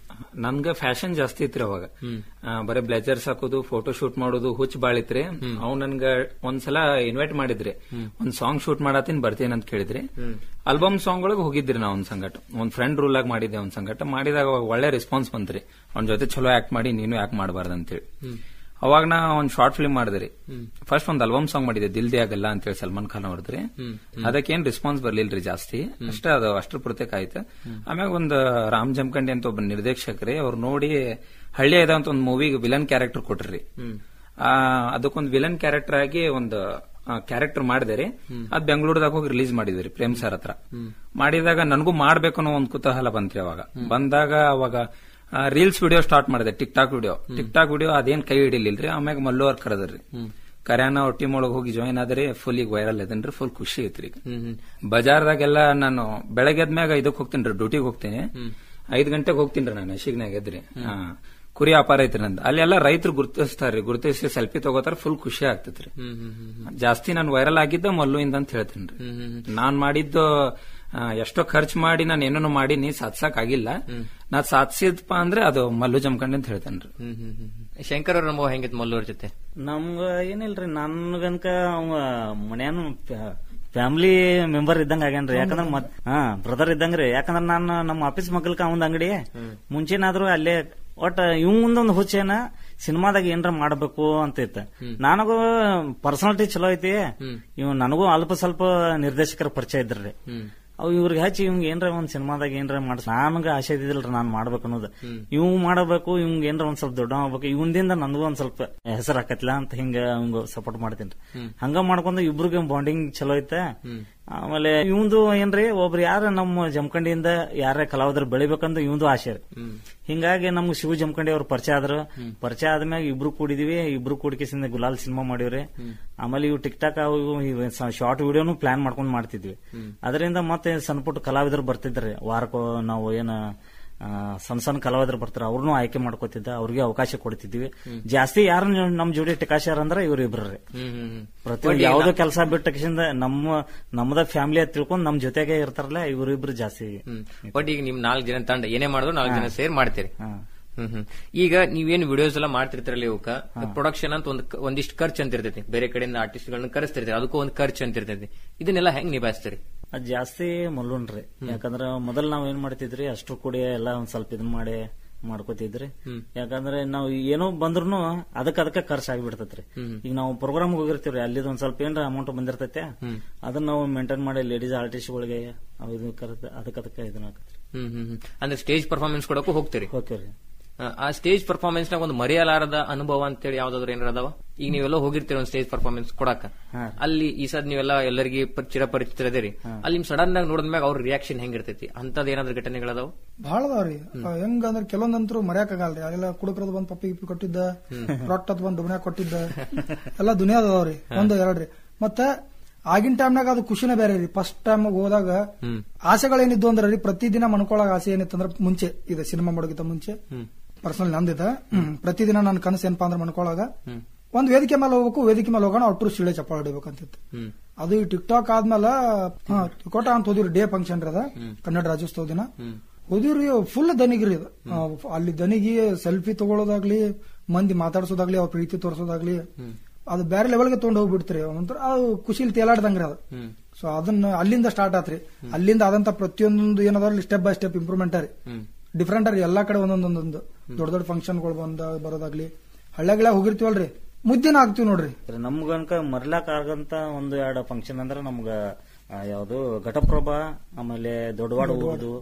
S5: ನನ್ಗ ಫ್ಯಾಷನ್ ಜಾಸ್ತಿ ಇತ್ರಿ ಅವಾಗ ಆ, ಬರೀ ಬ್ಲೇಜರ್ಸ್ ಹಾಕೋದು ಫೋಟೋ ಶೂಟ್ ಮಾಡೋದು ಹುಚ್ಚ ಬಾಳ ಇತ್ರಿ ಅವ್ ನನ್ಗ ಒಂದ್ಸಲ ಇನ್ವೈಟ್ ಮಾಡಿದ್ರಿ ಒಂದ್ ಸಾಂಗ್ ಶೂಟ್ ಮಾಡತ್ತೀನಿ ಬರ್ತೀನಿ ಅಂತ ಕೇಳಿದ್ರಿ ಆಲ್ಬಮ್ ಸಾಂಗ್ ಒಳಗೆ ಹೋಗಿದ್ರಿ ನಾ ಒಂದ್ ಸಂಗಟ ಒಂದ್ ಫ್ರೆಂಡ್ ರೂಲ್ ಆಗಿ ಮಾಡಿದ್ದೆ ಒಂದ್ ಸಂಗಟ ಮಾಡಿದಾಗ ಅವಾಗ ಒಳ್ಳೆ ರೆಸ್ಪಾನ್ಸ್ ಬಂತ್ರಿ ಅವ್ನ ಜೊತೆ ಚಲೋ ಆಕ್ಟ್ ಮಾಡಿ ನೀನು ಯಾಕೆ ಮಾಡಬಾರ್ದು ಅಂತೇಳಿ ಅವಾಗ ನಾ ಒಂದ್ ಶಾರ್ಟ್ ಫಿಲ್ಮ್ ಮಾಡಿದ್ರಿ ಫಸ್ಟ್ ಒಂದ್ ಆಲ್ಬಮ್ ಸಾಂಗ್ ಮಾಡಿದೆ ದಿಲ್ದಿ ಆಗಲ್ಲ ಅಂತೇಳಿ ಸಲ್ಮಾನ್ ಖಾನ್ ಅವ್ರದ್ರಿ ಅದಕ್ಕೇನ್ ರೆಸ್ಪಾನ್ಸ್ ಬರ್ಲಿಲ್ರಿ ಜಾಸ್ತಿ ಅಷ್ಟೇ ಅದು ಅಷ್ಟ್ರ ಪೂರ್ತಿಕ್ ಆಯ್ತು ಆಮ್ಯಾಗ ಒಂದ್ ರಾಮ್ ಜಮಖಂಡಿ ಅಂತ ಒಬ್ಬ ನಿರ್ದೇಶಕರಿ ಅವ್ರು ನೋಡಿ ಹಳ್ಳಿ ಅಂತ ಒಂದ್ ಮೂವಿಗೆ ವಿಲನ್ ಕ್ಯಾರೆಕ್ಟರ್ ಕೊಟ್ರಿ ಆ ಅದಕ್ಕೊಂದ್ ವಿಲನ್ ಕ್ಯಾರೆಕ್ಟರ್ ಆಗಿ ಒಂದು ಕ್ಯಾರೆಕ್ಟರ್ ಮಾಡಿದೆ ಅದ್ ಬೆಂಗಳೂರದಾಗ ಹೋಗಿ ರಿಲೀಸ್ ಮಾಡಿದ್ರಿ ಪ್ರೇಮ್ ಸರ್ ಹತ್ರ ಮಾಡಿದಾಗ ನನಗೂ ಮಾಡ್ಬೇಕು ಅನ್ನೋ ಒಂದು ಕುತೂಹಲ ಬಂತ್ರಿ ಅವಾಗ ಬಂದಾಗ ಅವಾಗ ರೀಲ್ಸ್ ವಿಡಿಯೋ ಸ್ಟಾರ್ಟ್ ಮಾಡಿದೆ TikTok video TikTok video ಅದೇನ್ ಕೈ ಹಿಡಿಲಿಲ್ರಿ ಆಮ್ಯಾಗ ಮಲ್ಲು ಅವ್ರ ಕರೆದ್ರಿ ಕರ್ಯಾನ ಅವ್ರ ಟೀಮ್ ಒಳಗೆ ಹೋಗಿ ಜಾಯಿನ್ ಆದ್ರೆ ಫುಲ್ ಈಗ ವೈರಲ್ ಇದನ್ರಿ ಫುಲ್ ಖುಷಿ ಐತ್ರಿ ಈಗ ಬಜಾರ್ದಾಗೆಲ್ಲ ನಾನು ಬೆಳಗ್ಗೆ ಎದ್ಮ್ಯಾಗ ಇದಕ್ ಹೋಗ್ತೀನಿ ರೀ ಡ್ಯೂಟಿಗೆ ಹೋಗ್ತೀನಿ ಐದ್ ಗಂಟೆಗೆ ಹೋಗ್ತೀನಿ ರೀ ನಾನು ಶಿಗ್ನಾಗ ಎದ್ರಿ ಹಾ ಕುರಿ ವ್ಯಾಪಾರ ಐತ್ರಿ ನಂದು ಅಲ್ಲೆಲ್ಲ ರೈತರು ಗುರುತಿಸ್ತಾರ್ರಿ ಗುರುತಿಸಿ ಸೆಲ್ಫಿ ತಗೋತಾರ ಫುಲ್ ಖುಷಿ ಆಗ್ತೈತ್ರಿ ಜಾಸ್ತಿ ನಾನು ವೈರಲ್ ಆಗಿದ್ದ ಮಲ್ಲುಯಿಂದ ಅಂತ ಹೇಳ್ತೀನಿ ನಾನ್ ಮಾಡಿದ್ದು ಆ, ಎಷ್ಟೋ ಖರ್ಚು ಮಾಡಿ ನಾನು ಏನೋ ಮಾಡೀನಿ ಸಾಧ್ಸಕ್ ಆಗಿಲ್ಲ ನಾ ಸಾಧಿಸಿದಪ್ಪ ಅಂದ್ರೆ ಅದು ಮಲ್ಲು ಜಮ್ಕಂಡಿ ಅಂತ ಹೇಳ್ತೇನ್ರಿ
S1: ಶಂಕರ್ ಅವ್ರ ಅನುಭವ ಹೆಂಗಿತ್ತು ಮಲ್ಲೂರ್ ಜೊತೆ
S3: ನಮ್ಗ ಏನಿಲ್ರಿ ನನ್ಗನ್ಕ ಅವ ಮನ್ಯಾನು ಫ್ಯಾಮಿಲಿ ಮೆಂಬರ್ ಇದ್ದಂಗ ಆಗ್ಯಾನ್ರಿ ಯಾಕಂದ್ರ ಮತ್ ಹಾ ಬ್ರದರ್ ಇದ್ದಂಗ್ರಿ ಯಾಕಂದ್ರ ನಾನು ನಮ್ಮ ಆಫೀಸ್ ಮಗಲ್ಕ ಅವಂದ್ ಅಂಗಡಿ ಮುಂಚೆನಾದ್ರೂ ಅಲ್ಲೇ ಒಟ್ಟ ಇವ್ ಮುಂದೊಂದು ಹುಚ್ಚೇನ ಸಿನಿಮಾದಾಗ ಏನ್ರ ಮಾಡ್ಬೇಕು ಅಂತ ಇತ್ತ ನನಗೂ ಪರ್ಸನಾಲಿಟಿ ಚಲೋ ಐತಿ ಇವ್ ನನಗೂ ಅಲ್ಪ ಸ್ವಲ್ಪ ನಿರ್ದೇಶಕರ ಪರಿಚಯ ಇದ್ರಿ ಅವ್ ಇವ್ರಿಗೆ ಹಚ್ಚಿ ಇವ್ಗೆ ಏನ್ರ ಒಂದ್ ಸಿನಿಮಾದಾಗ ಏನ್ರ ಮಾಡ್ ನನಗ ಆಸೆ ಇದ್ದಿಲ್ರಿ ನಾನ್ ಮಾಡ್ಬೇಕು ಅನ್ನೋದು ಇವ್ ಮಾಡಬೇಕು ಇವ್ಗೆ ಏನ್ರ ಒಂದ್ ಸ್ವಲ್ಪ ದೊಡ್ಡ ಆಗ್ಬೇಕು ಇವಂದಿಂದ ನನಗೂ ಒಂದ್ ಸ್ವಲ್ಪ ಹೆಸರು ಹಾಕತ್ಲ ಅಂತ ಹಿಂಗ ಅವಂಗ ಸಪೋರ್ಟ್ ಮಾಡ್ತೀನಿ ಹಂಗ ಮಾಡ್ಕೊಂಡು ಇಬ್ರಿಗೆ ಬಾಂಡಿಂಗ್ ಚಲೋ ಐತೆ ಆಮೇಲೆ ಇವಂದು ಏನ್ರಿ ಒಬ್ರು ಯಾರ ನಮ್ಮ ಜಮಖಂಡಿಯಿಂದ ಯಾರ ಕಲಾವಿದ್ರು ಬೆಳಿಬೇಕಂತ ಇವಂದು ಆಸೆ ರೀ ಹಿಂಗಾಗಿ ನಮ್ಗೆ ಶಿವ ಜಮಖಂಡಿ ಅವ್ರ ಪರಿಚಯ ಆದ್ರು ಪರಿಚಯ ಆದ್ಮ್ಯಾಗ ಇಬ್ರು ಕೂಡಿದಿವಿ ಇಬ್ರು ಕೂಡಿಕೆಸಿಂದ ಗುಲಾಲ್ ಸಿನಿಮಾ ಮಾಡಿವ್ರಿ ಆಮೇಲೆ ಇವು ಟಿಕ್ ಟಾಕ್ ಅವು ಶಾರ್ಟ್ ವಿಡಿಯೋನು ಪ್ಲಾನ್ ಮಾಡ್ಕೊಂಡು ಮಾಡ್ತಿದ್ವಿ ಅದರಿಂದ ಮತ್ತೆ ಸಣ್ಣ ಪುಟ್ಟ ಕಲಾವಿದರು ಬರ್ತಿದ್ರಿ ವಾರಕ್ಕೂ ನಾವು ಏನ ಆ, ಸಣ್ಣ ಸಣ್ಣ ಕಲಾವಿದರು ಬರ್ತಾರೆ ಅವ್ರನ್ನೂ ಆಯ್ಕೆ ಮಾಡ್ಕೋತಿದ್ದ ಅವ್ರಿಗೆ ಅವಕಾಶ ಕೊಡ್ತಿದ್ವಿ ಜಾಸ್ತಿ ಯಾರು ನಮ್ ಜೋಡಿ ಟಿಕಾಶಾರ ಅಂದ್ರೆ ಇವ್ರು ಇಬ್ರಿ ಪ್ರತಿಯೊಂದು ಯಾವ್ದೋ ಕೆಲಸ ಬಿಟ್ಟಕಿಂದ ನಮ್ಮ ನಮ್ಮದ ಫ್ಯಾಮಿಲಿ ಅಂತ ತಿಳ್ಕೊಂಡು ನಮ್ ಜೊತೆಗೆ ಇರ್ತಾರಲ್ಲ ಇವ್ರು ಇಬ್ರು ಜಾಸ್ತಿ
S1: ಬಟ್ ಈಗ ನಿಮ್ ನಾಲ್ಕು ಜನ ತಂಡ ಏನೇ ಮಾಡಿದ್ರು ನಾಲ್ಕು ಜನ ಸೇರ್ ಮಾಡ್ತೀರಿ
S3: ಹಾ.
S1: ಹ್ಮ್ ಹ್ಮ್ ಈಗ ನೀವೇನು ವಿಡಿಯೋಸ್ ಎಲ್ಲ ಮಾಡ್ತಿರ್ತಾರಲ್ಲ ಇವಕ್ಕ ಪ್ರೊಡಕ್ಷನ್ ಅಂತ ಒಂದ್ ಒಂದಿಷ್ಟು ಖರ್ಚು ಅಂತ ಇರ್ತೈತಿ ಬೇರೆ ಕಡೆಯಿಂದ ಆರ್ಟಿಸ್ಟ್ ಗಳನ್ನ ಕರೆಸ್ತಿರ್ತೀರಿ ಅದಕ್ಕೂ ಒಂದು ಖರ್ಚು ಅಂತ ಇರ್ತೈತಿ ಇದನ್ನೆಲ್ಲ ಹೆಂಗ್ ನಿಭಾಯಿಸ್ತೀರಿ
S3: ಅದ್ ಜಾಸ್ತಿ ಮಲ್ಲೂನ್ರಿ ಯಾಕಂದ್ರ ಮೊದಲ್ ನಾವ್ ಏನ್ ಮಾಡ್ತಿದ್ರಿ ಅಷ್ಟ್ರು ಕೂಡಿ ಎಲ್ಲ ಒಂದ್ ಸ್ವಲ್ಪ ಇದನ್ ಮಾಡಿ ಮಾಡ್ಕೋತಿದ್ರಿ ಯಾಕಂದ್ರೆ ನಾವು ಏನೋ ಬಂದ್ರು ಅದಕ್ ಅದಕ್ಕೆ ಖರ್ಚು ಆಗಿಬಿಡ್ತೈತ್ರಿ ಈಗ ನಾವು ಪ್ರೋಗ್ರಾಮ್ ಹೋಗಿರ್ತೀವ್ರಿ ಅಲ್ಲಿದ್ ಒಂದ್ ಸ್ವಲ್ಪ ಏನ್ರ ಅಮೌಂಟ್ ಬಂದಿರ್ತೈತೆ ಅದನ್ನ ನಾವು ಮೇಂಟೈನ್ ಮಾಡಿ ಲೇಡೀಸ್ ಆರ್ಟಿಸ್ಟ್ಗಳಿಗೆ ಅವ್ ಇದು ಕರೆದ ಅದಕ್ ಅದಕ್ಕೆ ಇದನ್ನ ಹಾಕತ್ರಿ
S1: ಹ್ಮ್ ಹ್ಮ್ ಹ್ಮ್. ಅಂದ್ರೆ ಸ್ಟೇಜ್ ಪರ್ಫಾರ್ಮೆನ್ಸ್ ಕೊಡಕ್ಕೂ ಹೋಗ್ತೀರಿ
S3: ಓಕೆ
S1: ಆ, ಆ ಸ್ಟೇಜ್ ಪರ್ಫಾರ್ಮೆನ್ಸ್ ನಾಗ ಒಂದು ಮರೆಯಲಾರದ ಅನುಭವ ಅಂತೇಳಿ ಯಾವ್ದಾದ್ರು ಏನಾರ ಅದಾವ ಈಗ ನೀವೆಲ್ಲ ಹೋಗಿರ್ತೀರಿ ಒಂದು ಸ್ಟೇಜ್ ಪರ್ಫಾರ್ಮೆನ್ಸ್ ಕೊಡಾಕ
S3: ಹಾ.
S1: ಅಲ್ಲಿ ಈ ಸದ್ ನೀವೆಲ್ಲ ಎಲ್ಲರಿಗೆ ಪ- ಚಿರಪರಿಚಿತರದಿರಿ ಅಲ್ಲಿ ನಿಮ್ ಸಡನ್ ಆಗಿ ನೋಡಿದ್ಮ್ಯಾಗ ಅವ್ರ ರಿಯಾಕ್ಷನ್ ಹೆಂಗಿರ್ತೈತಿ ಅಂತದ್ ಏನಾದ್ರು ಘಟನೆಗಳದಾವ
S2: ಬಹಳ ಅದಾವ್ರಿ ಹೆಂಗ ಅಂದ್ರೆ ಕೆಲವೊಂದಂತರೂ ಮರ್ಯಾಕಾಗಲ್ರಿ ಅಲ್ಲೆಲ್ಲ ಕುಡುಕರದ್ ಬಂದ್ ಪಪ್ಪಿ ಗಿಪ್ಪಿ ಕೊಟ್ಟಿದ್ದ ರೊಟ್ಟದ್ ಬಂದ್ ದುನಿಯಾ ಕೊಟ್ಟಿದ್ದ ಎಲ್ಲ ದುನಿಯಾದ ಅದಾವ್ರಿ ಒಂದು ಎರಡ್ರಿ ಮತ್ತ ಆಗಿನ ಟೈಮ್ನಾಗ ಅದು ಖುಷಿನೇ ಬೇರೆ ರೀ ಫಸ್ಟ್ ಟೈಮ್ ಹೋದಾಗ ಆಸೆಗಳೇನಿದ್ದು ಅಂದ್ರೆ ರೀ ಪ್ರತಿದಿನ ಮನ್ಕೊಳಗ ಆಸೆ ಏನಿತ್ತಂದ್ರ ಮುಂಚೆ ಇದೆ ಸಿನಿಮಾ ಮಾಡೋಕ್ಕಿಂತ ಮುಂಚೆ ಪರ್ಸನಲ್ ನಂದಿದ ಪ್ರತಿದಿನ ನನ್ನ ಕನಸು ಏನಪ್ಪಾ ಅಂದ್ರೆ ಮನ್ಕೊಳಗ ಒಂದ್ ವೇದಿಕೆ ಮೇಲೆ ಹೋಗ್ಬೇಕು ವೇದಿಕೆ ಮೇಲೆ ಹೋಗೋಣ ಒಟ್ಟರು ಶಿಳೆ ಚಪ್ಪಾಳ ಹೊಡಿಬೇಕಂತಿತ್ತು ಅದು ಈ ಟಿಕ್ ಟಾಕ್ ಆದ್ಮೇಲೆ ಹಾ, ತಿಕೋಟ ಅಂತ ಹೋದಿವ್ರಿ ಡೇ ಫಂಕ್ಷನ್ ಅದ ಕನ್ನಡ ರಾಜ್ಯೋತ್ಸವ ದಿನ ಹೋದಿವ್ರಿ ಫುಲ್ ದನಿಗ್ರಿ ಅದು ಆ, ಅಲ್ಲಿ ದನಿಗೆ ಸೆಲ್ಫಿ ತಗೊಳ್ಳೋದಾಗ್ಲಿ ಮಂದಿ ಮಾತಾಡ್ಸೋದಾಗ್ಲಿ ಅವ್ರ ಪ್ರೀತಿ ತೋರ್ಸೋದಾಗ್ಲಿ ಅದು ಬೇರೆ ಲೆವೆಲ್ಗೆ ತಗೊಂಡ್ ಹೋಗ್ಬಿಡ್ತ್ರಿ ಒಂಥರ ಅದು ಖುಷಿಲಿ ತೇಲಾಡ್ದಂಗ್ರಿ ಅದು ಸೊ ಅದನ್ನ ಅಲ್ಲಿಂದ ಸ್ಟಾರ್ಟ್ ಆತ್ರಿ ಅಲ್ಲಿಂದ ಆದಂತ ಪ್ರತಿಯೊಂದು ಏನದಾರ್ಲಿ ಸ್ಟೆಪ್ ಬೈ ಸ್ಟೆಪ್ ಇಂಪ್ರೂವ್ಮೆಂಟ್ ರೀ ಡಿಫ್ರೆಂಟ್ ರೀ ಎಲ್ಲಾ ಕಡೆ ಒಂದೊಂದೊಂದೊಂದು ದೊಡ್ಡ ದೊಡ್ಡ ಫಂಕ್ಷನ್ಗಳು ಬಂದ ಬರೋದಾಗ್ಲಿ ಹಳ್ಳಿಗಳ ಹೋಗಿರ್ತೀವಲ್ರಿ ಮುದ್ದಿನ ಆಗ್ತೀವಿ ನೋಡ್ರಿ
S3: ನಮ್ಗನ್ಕ ಮರ್ಲಾಕ್ ಆಗಂತ ಒಂದು ಎರಡು ಫಂಕ್ಷನ್ ಅಂದ್ರ ನಮ್ಗ ಆ, ಯಾವ್ದು ಘಟಪ್ರಭಾ ಆಮೇಲೆ ದೊಡ್ಡವಾಡ ಹೋಗುದು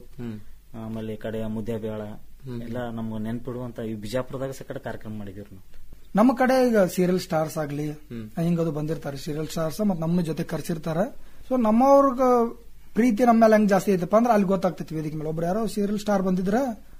S3: ಆಮೇಲೆ ಈ ಕಡೆ ಮುದ್ದೇಬೇಳ ಎಲ್ಲ ನಮ್ಗ ನೆನ್ಪಿಡುವಂತ ಈ ಬಿಜಾಪುರದಾಗ ಸಕಡೆ ಕಾರ್ಯಕ್ರಮ ಮಾಡಿದಿವ್ರಿ ನಾವು
S2: ನಮ್ಮ ಕಡೆ ಈಗ ಸೀರಿಯಲ್ ಸ್ಟಾರ್ಸ್ ಆಗ್ಲಿ ಹಿಂಗದು ಬಂದಿರ್ತಾರೆ ಸೀರಿಯಲ್ ಸ್ಟಾರ್ಸ್ ಮತ್ ನಮ್ಮ ಜೊತೆ ಕರ್ಸಿರ್ತಾರ ಸೊ ನಮ್ಮವ್ರಗ ಪ್ರೀತಿ ನಮ್ಮ ಮೇಲೆ ಹೆಂಗ್ ಜಾಸ್ತಿ ಐತಪ್ಪ ಅಂದ್ರೆ ಅಲ್ಲಿ ಗೊತ್ತಾಗ್ತೈತಿ ವೇದಿಕೆ ಮೇಲೆ ಒಬ್ರು ಯಾರೋ ಸೀರಿಯಲ್ ಸ್ಟಾರ್ ಬಂದಿದ್ರ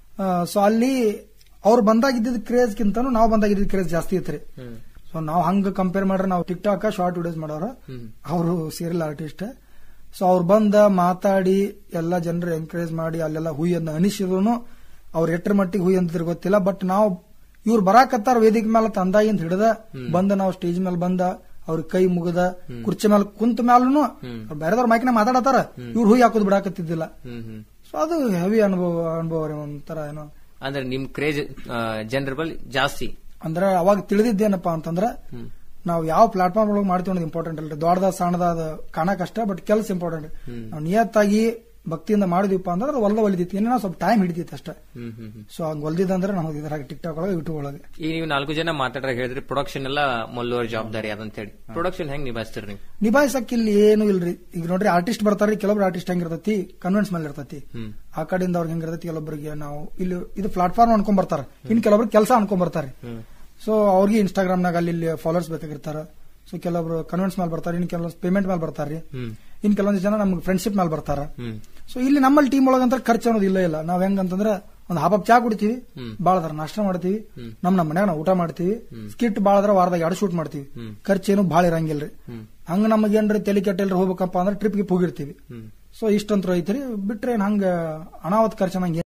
S2: ಸೊ ಅಲ್ಲಿ ಅವ್ರು ಬಂದಾಗಿದ್ದ ಕ್ರೇಜ್ ಕಿಂತನೂ ನಾವು ಬಂದಾಗಿದ್ದ ಕ್ರೇಜ್ ಜಾಸ್ತಿ ಐತ್ರಿ ಸೊ ನಾವು ಹಂಗ ಕಂಪೇರ್ ಮಾಡ್ರೆ ನಾವು ಟಿಕ್ ಟಾಕ್ ಶಾರ್ಟ್ ವಿಡಿಯೋಸ್ ಮಾಡೋರು ಅವರು ಸೀರಿಯಲ್ ಆರ್ಟಿಸ್ಟ್ ಸೊ ಅವ್ರು ಬಂದ ಮಾತಾಡಿ ಎಲ್ಲ ಜನರು ಎಂಕರೇಜ್ ಮಾಡಿ ಅಲ್ಲೆಲ್ಲ ಹುಯ್ ಅನ್ನ ಅನಿಸಿದ್ರು ಅವ್ರು ಎಟ್ಟರ ಮಟ್ಟಿಗೆ ಹುಯ್ ಅಂತಿದ್ರು ಗೊತ್ತಿಲ್ಲ ಬಟ್ ನಾವು ಇವ್ರು ಬರಾಕತ್ತಾರ ವೇದಿಕೆ ಮೇಲೆ ತಂದಾಗಿಂದ ಹಿಡ್ದ ಬಂದ ನಾವು ಸ್ಟೇಜ್ ಮೇಲೆ ಬಂದ ಅವ್ರ ಕೈ ಮುಗದ ಕುರ್ಚಿ ಮೇಲೆ ಕುಂತ ಮ್ಯಾಲೂ ಬೇರೆದವ್ರ ಮೈಕ್ನ ಮಾತಾಡತಾರ ಇವ್ರು ಹುಯ್ ಹಾಕೋದ್ ಬಿಡಾಕತ್ತಿದ್ದಿಲ್ಲ ಸೊ ಅದು ಹೆವಿ ಅನುಭವ ಅನುಭವ ರೀ ಒಂಥರ ಏನೋ
S1: ಅಂದ್ರೆ ನಿಮ್ ಕ್ರೇಜ್ ಜನರ ಬಳಿ ಜಾಸ್ತಿ
S2: ಅಂದ್ರೆ ಅವಾಗ ತಿಳಿದಿದ್ದೇನಪ್ಪಾ ಅಂತಂದ್ರ ನಾವು ಯಾವ ಪ್ಲಾಟ್ಫಾರ್ಮ್ ಒಳಗೆ ಮಾಡ್ತೀವಿ ಅನ್ನೋದು ಇಂಪಾರ್ಟೆಂಟ್ ಅಲ್ರಿ ದೊಡ್ಡದ ಸಣ್ಣದ ಅದು ಕಾಣಕಷ್ಟ ಬಟ್ ಕೆಲಸ ಇಂಪಾರ್ಟೆಂಟ್ ನಾವು ನಿಯತ್ತಾಗಿ ಭಕ್ತಿಯಿಂದ ಮಾಡಿದ್ವಿಪ್ಪ ಅಂದ್ರೆ ಅದು ಹೊಲ್ದ ಹೊಲಿದಿತ್ತು ಏನೋ ಸ್ವಲ್ಪ ಟೈಮ್ ಹಿಡಿತಿತ್ತು ಅಷ್ಟೇ ಸೊ ಹಂಗ ಹೊಲ್ದಿದ್ದಂದ್ರೆ ನಾವು ಇದ್ರಾಗ ಟಿಕ್ ಟಾಕ್ ಒಳಗೆ ಯೂಟ್ಯೂಬ್ ಒಳಗೆ
S1: ಈಗ ನೀವು ನಾಲ್ಕು ಜನ ಮಾತಾಡ್ರ ಹೇಳಿದ್ರಿ ಪ್ರೊಡಕ್ಷನ್ ಎಲ್ಲ ಮಲ್ಲುವರ್ ಜವಾಬ್ದಾರಿ ಅದಂತ ಹೇಳಿ ಪ್ರೊಡಕ್ಷನ್ ಹೆಂಗ್ ನಿಭಾಯಿಸ್ತೀರಿ ನೀವು
S2: ನಿಭಾಯಿಸಕ್ ಇಲ್ಲಿ ಏನು ಇಲ್ರಿ ಈಗ ನೋಡ್ರಿ ಆರ್ಟಿಸ್ಟ್ ಬರ್ತಾರ್ರಿ ಕೆಲವೊಬ್ರು ಆರ್ಟಿಸ್ಟ್ ಹೆಂಗಿರ್ತೈತಿ ಕನ್ವೆನ್ಸ್ ಮೇಲೆ ಇರ್ತೈತಿ ಆ ಕಡೆಯಿಂದ ಅವ್ರಿಗೆ ಹೆಂಗಿರ್ತೈತಿ ಕೆಲವೊಬ್ಬರಿಗೆ ನಾವು ಇಲ್ಲಿ ಇದು ಪ್ಲಾಟ್ಫಾರ್ಮ್ ಅನ್ಕೊಂಡ್ ಬರ್ತಾರ ಇನ್ ಕೆಲವೊಬ್ರು ಕೆಲಸ ಅನ್ಕೊಂಡ್ ಬರ್ತಾರೆ ಸೊ ಅವ್ರಿಗೆ ಇನ್ಸ್ಟಾಗ್ರಾಮ್ ನಾಗ ಅಲ್ಲಿ ಇಲ್ಲಿ ಫಾಲೋವರ್ಸ್ ಬೇಕಾಗಿರ್ತಾರ ಸೊ ಕೆಲವೊಬ್ರು ಕನ್ವೆನ್ಸ್ ಮೇಲೆ ಬರ್ತಾರೆ ಇನ್ ಕೆಲವೊಂದು ಪೇಮೆಂಟ್ ಮೇಲೆ ಬರ್ತಾರೆ ಇನ್ ಕೆಲವೊಂದು ಜನ ನಮ್ಗೆ ಫ್ರೆಂಡ್ಶಿಪ್ ಮೇಲೆ ಬರ್ತಾರ ಸೊ ಇಲ್ಲಿ ನಮ್ಮಲ್ಲಿ ಟೀಮ್ ಒಳಗಂತ ಖರ್ಚು ಅನ್ನೋದು ಇಲ್ಲ ಇಲ್ಲ ನಾವ್ ಹೆಂಗಂತಂದ್ರ ಒಂದ್ ಹಾಪ್ ಚಾ ಕುಡಿತೀವಿ ಬಾಳದ್ರ ನಾಷ್ಟ ಮಾಡ್ತೀವಿ ನಮ್ ನಮ್ಮ ಮನ್ಯಾಗ ನಾವು ಊಟ ಮಾಡ್ತೀವಿ ಸ್ಕಿಟ್ ಬಾಳದ್ರ ವಾರದಾಗ ಎರಡು ಶೂಟ್ ಮಾಡ್ತೀವಿ ಖರ್ಚೇನು ಬಾಳ ಇರಂಗಿಲ್ರಿ ಹಂಗ ನಮಗೇನ್ರಿ ತಲೆ ಕೆಟ್ಟಲ್ರಿ ಹೋಗ್ಬೇಕಪ್ಪ ಅಂದ್ರೆ ಟ್ರಿಪ್ಗೆ ಹೋಗಿರ್ತೀವಿ ಸೊ ಇಷ್ಟಂತೂ ಐತ್ರಿ ಬಿಟ್ರೆ ಏನ್ ಹಂಗ ಅನಾವತ್ ಖರ್ಚು ನಂಗೆ